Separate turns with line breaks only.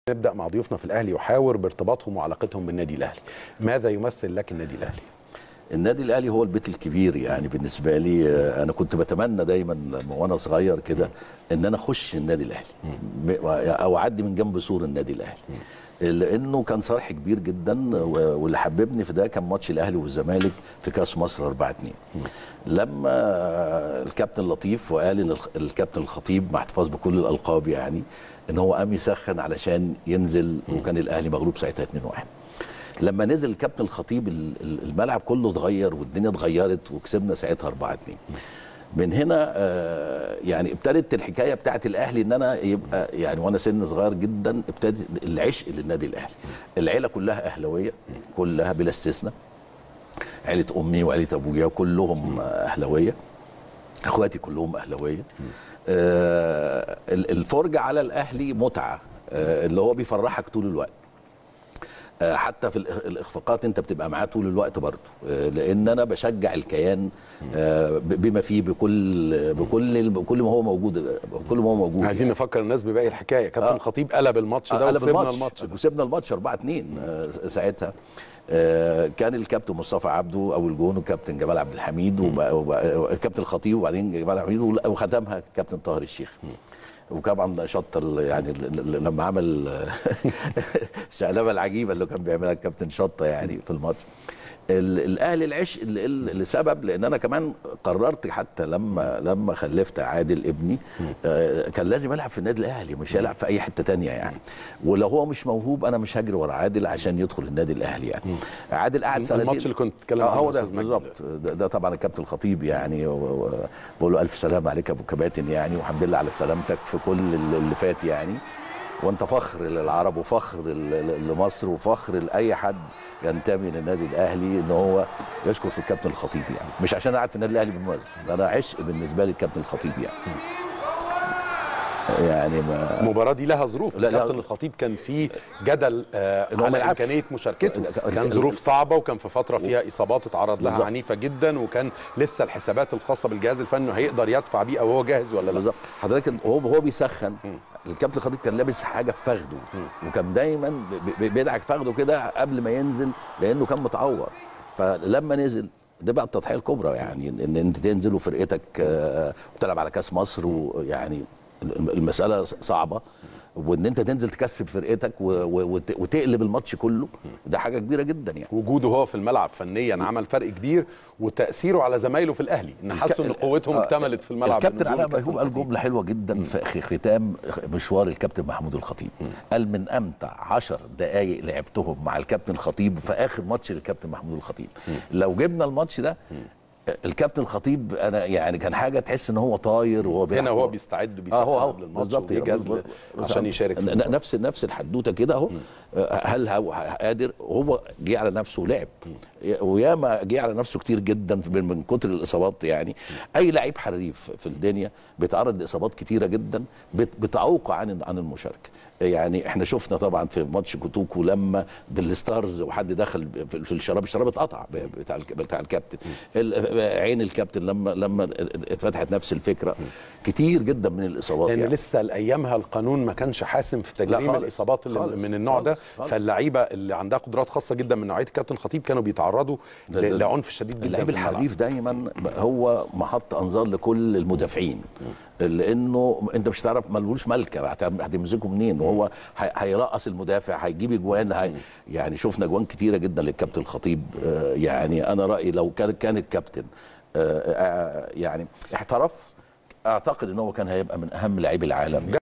نبدا مع ضيوفنا في الاهلي يحاور بارتباطهم وعلاقتهم بالنادي الاهلي ماذا يمثل لك النادي الاهلي
النادي الاهلي هو البيت الكبير يعني بالنسبه لي آه، انا كنت بتمنى دايما لما وانا صغير كده ان انا اخش النادي الاهلي م- او اعدي من جنب سور النادي الاهلي لانه كان صرح كبير جدا و- واللي حببني في ده كان ماتش الاهلي والزمالك في كاس مصر 4 2 لما الكابتن لطيف وقال ان الخ- الكابتن الخطيب مع احتفاظ بكل الالقاب يعني ان هو قام يسخن علشان ينزل وكان الاهلي مغلوب ساعتها 2 1 لما نزل الكابتن الخطيب ال- ال- الملعب كله اتغير والدنيا اتغيرت وكسبنا ساعتها 4 2 من هنا آه، يعني ابتدت الحكايه بتاعت الاهلي ان انا يبقى يعني وانا سن صغير جدا ابتدت العشق للنادي الاهلي العيله كلها اهلاويه كلها بلا استثناء عيله امي وعيله ابويا كلهم اهلاويه اخواتي كلهم اهلاويه آه ال- الفرجه على الاهلي متعه آه اللي هو بيفرحك طول الوقت آه، حتى في الإخ- الاخفاقات انت بتبقى معاه طول الوقت برضه آه، لان انا بشجع الكيان آه، ب- بما فيه بكل بكل بكل ما هو موجود بكل ما هو موجود
عايزين نفكر الناس بباقي الحكايه كابتن
آه.
خطيب قلب الماتش ده
قلب
وكسبنا الماتش ده
وكسبنا الماتش 4 2 ساعتها آه، كان الكابتن مصطفى عبده اول جون وكابتن جمال عبد الحميد والكابتن الخطيب وبعدين جمال عبد الحميد وختمها كابتن طاهر الشيخ وطبعا شط ال- يعني ال- ال- لما عمل الشقلبه العجيبه اللي كان بيعملها الكابتن شطه يعني في الماتش ال- الاهلي العشق ال- ال- لسبب لان انا كمان قررت حتى لما لما خلفت عادل ابني آه، كان لازم العب في النادي الاهلي مش هيلعب في اي حته تانية يعني ولو هو مش موهوب انا مش هجري ورا عادل عشان يدخل النادي الاهلي يعني عادل قعد سنتين
الماتش اللي كنت بتتكلم
آه
عنه
هو ده
أستاذ مجدي.
بالظبط ده, ده طبعا الكابتن الخطيب يعني و- و- بقول له الف سلام عليك يا ابو كباتن يعني والحمد لله على سلامتك في كل اللي اللي فات يعني وانت فخر للعرب وفخر ل- ل- لمصر وفخر لاي حد ينتمي للنادي الاهلي ان هو يشكر في الكابتن الخطيب يعني مش عشان انا قاعد في النادي الاهلي بالمناسبه ده انا عشق بالنسبه لي الكابتن الخطيب يعني يعني ما
المباراه دي لها ظروف
لا، لا.
كابتن الخطيب كان في جدل آه
إن هو ما
على
يلعبش.
امكانيه مشاركته
ال-
كان
ال-
ظروف صعبه وكان في فتره فيها اصابات اتعرض لها
بالظبط.
عنيفه جدا وكان لسه الحسابات الخاصه بالجهاز الفني إنه هيقدر يدفع بيه او هو جاهز ولا لا
بالظبط حضرتك هو هو بيسخن الكابتن الخطيب كان لابس حاجه في فخده وكان دايما ب- ب- بيدعك فخده كده قبل ما ينزل لانه كان متعور فلما نزل ده بقى التضحيه الكبرى يعني ان انت تنزل وفرقتك آه، وتلعب على كاس مصر ويعني المساله صعبه وان انت تنزل تكسب فرقتك و- و- وت- وتقلب الماتش كله ده حاجه كبيره جدا يعني
وجوده هو في الملعب فنيا عمل فرق كبير وتاثيره على زمايله في الاهلي ان حسوا ان قوتهم
آه،
اكتملت في الملعب
الكابتن
بنزول
علاء
الكابتن
ميهوب قال
الخطيب.
جمله حلوه جدا في خ- ختام مشوار الكابتن محمود الخطيب قال من امتع عشر دقائق لعبتهم مع الكابتن الخطيب في اخر ماتش للكابتن محمود الخطيب لو جبنا الماتش ده الكابتن الخطيب انا يعني كان حاجه تحس ان هو طاير وهو
هنا
بيلعب.
هو بيستعد
اه
بيسخن
هو هو
قبل الماتش
بالظبط
وبيجهز ل- عشان يشارك في
ن-
المباراة.
نفس نفس الحدوته كده اهو آه، هل هو قادر هو جه على نفسه ولعب وياما جه على نفسه كتير جدا من, من كتر الاصابات يعني اي لعيب حريف في الدنيا بيتعرض لاصابات كتيره جدا بت- بتعوقه عن عن المشاركه يعني احنا شفنا طبعا في ماتش كوتوكو لما بالستارز وحد دخل في في الشراب الشراب اتقطع ب- بتاع الك- بتاع الكابتن ال- عين الكابتن لما لما اتفتحت نفس الفكره كتير جدا من الاصابات
لان
يعني.
لسه لايامها القانون ما كانش حاسم في تجريم
خالص،
الاصابات اللي
خالص،
من النوع ده
خالص، خالص.
فاللعيبه اللي عندها قدرات خاصه جدا من نوعيه الكابتن خطيب كانوا بيتعرضوا
ده- ده-
ل- لعنف شديد جدا
اللعيب
في الملعب.
الحريف دايما هو محط انظار لكل المدافعين لانه انت مش هتعرف ملوش ملكه هت- هتمسكه منين وهو هي- هيرقص المدافع هيجيب اجوان هي يعني شفنا اجوان كتيره جدا للكابتن الخطيب آه، يعني انا رايي لو كان كان الكابتن آه، آه، يعني احترف اعتقد ان هو كان هيبقى من اهم لاعبي العالم